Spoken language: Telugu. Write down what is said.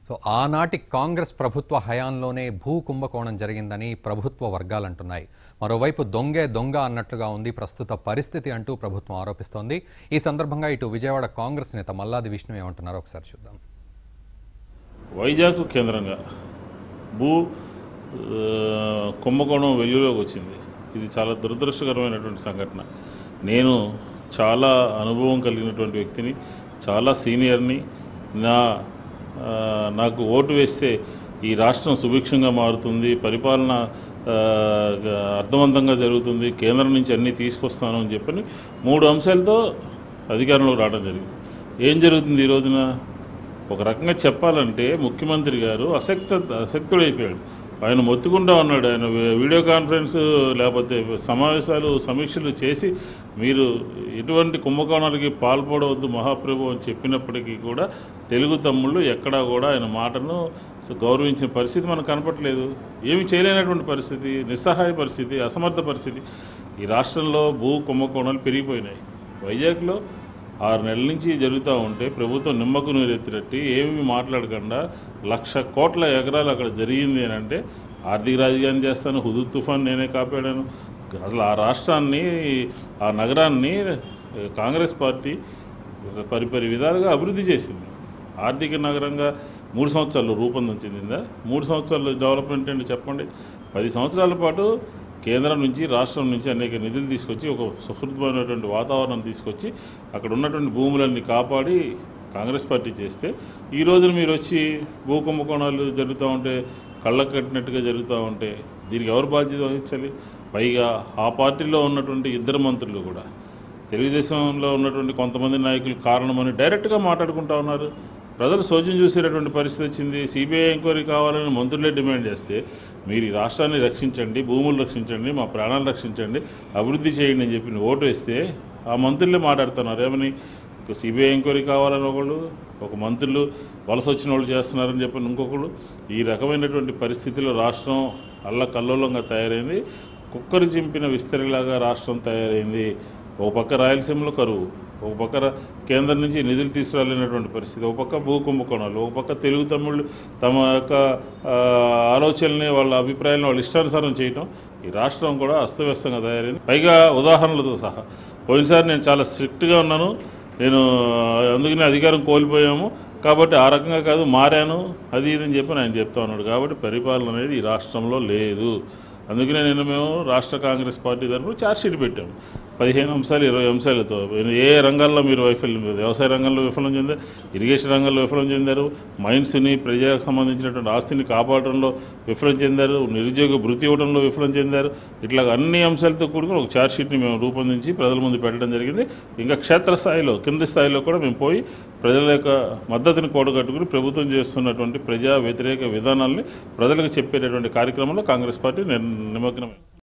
సో ఆనాటి కాంగ్రెస్ ప్రభుత్వ హయాంలోనే భూ కుంభకోణం జరిగిందని ప్రభుత్వ వర్గాలు అంటున్నాయి మరోవైపు దొంగే దొంగ అన్నట్లుగా ఉంది ప్రస్తుత పరిస్థితి అంటూ ప్రభుత్వం ఆరోపిస్తోంది ఈ సందర్భంగా ఇటు విజయవాడ కాంగ్రెస్ నేత మల్లాది విష్ణు ఏమంటున్నారో ఒకసారి చూద్దాం వైజాగ్ కేంద్రంగా భూ ఆ, కుంభకోణం వెలుగులోకి వచ్చింది ఇది చాలా దురదృష్టకరమైనటువంటి సంఘటన నేను చాలా అనుభవం కలిగినటువంటి వ్యక్తిని చాలా సీనియర్ని నా ఆ, నాకు ఓటు వేస్తే ఈ రాష్ట్రం సుభిక్షంగా మారుతుంది పరిపాలన ఆ, అర్థవంతంగా జరుగుతుంది కేంద్రం నుంచి అన్నీ తీసుకొస్తాను అని చెప్పని మూడు అంశాలతో అధికారంలోకి రావడం జరిగింది ఏం జరుగుతుంది ఈ రోజున ఒక రకంగా చెప్పాలంటే ముఖ్యమంత్రి గారు అసక్త అసక్తుడైపోయాడు ఆయన మొత్తుకుంటా ఉన్నాడు ఆయన వీ- వీడియో కాన్ఫరెన్స్ లేకపోతే సమావేశాలు సమీక్షలు చేసి మీరు ఎటువంటి కుంభకోణాలకి పాల్పడవద్దు మహాప్రభు అని చెప్పినప్పటికీ కూడా తెలుగు తమ్ముళ్ళు ఎక్కడా కూడా ఆయన మాటను గౌరవించిన పరిస్థితి మనకు కనపట్లేదు ఏమి చేయలేనటువంటి పరిస్థితి నిస్సహాయ పరిస్థితి అసమర్థ పరిస్థితి ఈ రాష్ట్రంలో భూ కుంభకోణాలు పెరిగిపోయినాయి వైజాగ్లో ఆరు నెలల నుంచి జరుగుతూ ఉంటే ప్రభుత్వం నిమ్మకు నీరెత్తినట్టు ఏమీ మాట్లాడకుండా లక్ష కోట్ల ఎకరాలు అక్కడ జరిగింది అని అంటే ఆర్థిక రాజకీయాన్ని చేస్తాను హుదూ తుఫాన్ నేనే కాపాడాను అసలు ఆ రాష్ట్రాన్ని ఆ నగరాన్ని కాంగ్రెస్ పార్టీ పరిపరి విధాలుగా అభివృద్ధి చేసింది ఆర్థిక నగరంగా మూడు సంవత్సరాలు రూపొందం చెందిందా మూడు సంవత్సరాలు డెవలప్మెంట్ అంటే చెప్పండి పది సంవత్సరాల పాటు కేంద్రం నుంచి రాష్ట్రం నుంచి అనేక నిధులు తీసుకొచ్చి ఒక సుహృద్భమైనటువంటి వాతావరణం తీసుకొచ్చి అక్కడ ఉన్నటువంటి భూములన్నీ కాపాడి కాంగ్రెస్ పార్టీ చేస్తే ఈ రోజున మీరు వచ్చి భూ కుంభకోణాలు జరుగుతూ ఉంటే కళ్ళకు కట్టినట్టుగా జరుగుతూ ఉంటే దీనికి ఎవరు బాధ్యత వహించాలి పైగా ఆ పార్టీలో ఉన్నటువంటి ఇద్దరు మంత్రులు కూడా తెలుగుదేశంలో ఉన్నటువంటి కొంతమంది నాయకులు కారణమని డైరెక్ట్గా మాట్లాడుకుంటా ఉన్నారు ప్రజలు సోద్యం చూసేటటువంటి పరిస్థితి వచ్చింది సిబిఐ ఎంక్వైరీ కావాలని మంత్రులే డిమాండ్ చేస్తే మీరు ఈ రాష్ట్రాన్ని రక్షించండి భూములు రక్షించండి మా ప్రాణాలు రక్షించండి అభివృద్ధి చేయండి అని చెప్పి ఓటు వేస్తే ఆ మంత్రులే మాట్లాడుతున్నారు ఏమని సిబిఐ ఎంక్వైరీ కావాలని ఒకళ్ళు ఒక మంత్రులు వలస వచ్చిన వాళ్ళు చేస్తున్నారని చెప్పి ఇంకొకళ్ళు ఈ రకమైనటువంటి పరిస్థితిలో రాష్ట్రం అల్లకల్లోలంగా తయారైంది కుక్కరు చింపిన విస్తరిలాగా రాష్ట్రం తయారైంది ఒక పక్క రాయలసీమలో కరువు ఒక పక్క ర- కేంద్రం నుంచి నిధులు తీసుకురాలేనటువంటి పరిస్థితి ఒక పక్క భూ కుంభకోణాలు ఒక పక్క తెలుగు తమ్ముళ్ళు తమ యొక్క ఆ, ఆలోచనల్ని వాళ్ళ అభిప్రాయాలను వాళ్ళ ఇష్టానుసారం చేయటం ఈ రాష్ట్రం కూడా అస్తవ్యస్తంగా తయారైంది పైగా ఉదాహరణలతో సహా పోయినసారి నేను చాలా స్ట్రిక్ట్గా ఉన్నాను నేను అందుకనే అధికారం కోల్పోయాము కాబట్టి ఆ రకంగా కాదు మారాను అది ఇది అని చెప్పి ఆయన చెప్తా ఉన్నాడు కాబట్టి పరిపాలన అనేది ఈ రాష్ట్రంలో లేదు అందుకనే నేను మేము రాష్ట్ర కాంగ్రెస్ పార్టీ తరఫున ఛార్జ్షీట్ పెట్టాము పదిహేను అంశాలు ఇరవై అంశాలతో ఏ రంగాల్లో మీరు వైఫల్యం లేదు వ్యవసాయ రంగంలో విఫలం చెందారు ఇరిగేషన్ రంగంలో విఫలం చెందారు మైన్స్ని ప్రజలకు సంబంధించినటువంటి ఆస్తిని కాపాడడంలో విఫలం చెందారు నిరుద్యోగ భృతి ఇవ్వడంలో విఫలం చెందారు ఇట్లా అన్ని అంశాలతో కూడుకుని ఒక ఛార్జ్షీట్ని మేము రూపొందించి ప్రజల ముందు పెట్టడం జరిగింది ఇంకా క్షేత్రస్థాయిలో కింది స్థాయిలో కూడా మేము పోయి ప్రజల యొక్క మద్దతుని కూడగట్టుకుని ప్రభుత్వం చేస్తున్నటువంటి ప్రజా వ్యతిరేక విధానాల్ని ప్రజలకు చెప్పేటటువంటి కార్యక్రమంలో కాంగ్రెస్ పార్టీ నిర్- నిమగ్నమైంది